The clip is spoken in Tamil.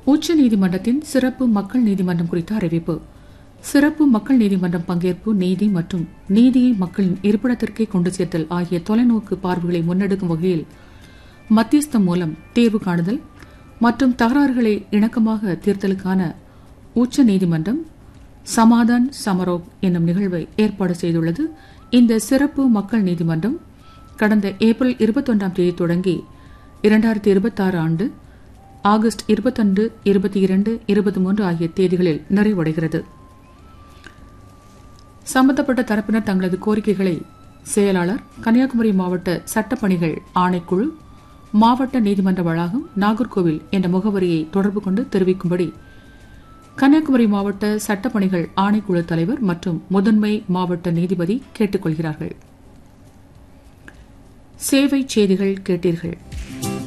உச்ச நீதிமன்றத்தின் சிறப்பு மக்கள் நீதிமன்றம் குறித்த அறிவிப்பு சிறப்பு மக்கள் நீதிமன்றம் பங்கேற்பு நீதி மற்றும் நீதியை மக்களின் இருப்பிடத்திற்கே கொண்டு சேர்த்தல் ஆகிய தொலைநோக்கு பார்வைகளை முன்னெடுக்கும் வகையில் மத்தியஸ்தம் மூலம் தீர்வு காணுதல் மற்றும் தகராறுகளை இணக்கமாக தீர்த்தலுக்கான உச்ச நீதிமன்றம் சமாதான் சமரோக் என்னும் நிகழ்வை ஏற்பாடு செய்துள்ளது இந்த சிறப்பு மக்கள் நீதிமன்றம் கடந்த ஏப்ரல் இருபத்தொன்றாம் தேதி தொடங்கி இரண்டாயிரத்தி இருபத்தாறு ஆண்டு ஆகஸ்ட் இருபத்தொன்று இருபத்தி இரண்டு இருபத்தி மூன்று ஆகிய தேதிகளில் நிறைவடைகிறது சம்பந்தப்பட்ட தரப்பினர் தங்களது கோரிக்கைகளை செயலாளர் கன்னியாகுமரி மாவட்ட சட்டப்பணிகள் ஆணைக்குழு மாவட்ட நீதிமன்ற வளாகம் நாகர்கோவில் என்ற முகவரியை தொடர்பு கொண்டு தெரிவிக்கும்படி கன்னியாகுமரி மாவட்ட சட்டப்பணிகள் ஆணைக்குழு தலைவர் மற்றும் முதன்மை மாவட்ட நீதிபதி கேட்டுக்கொள்கிறார்கள் சேவை செய்திகள் கேட்டீர்கள்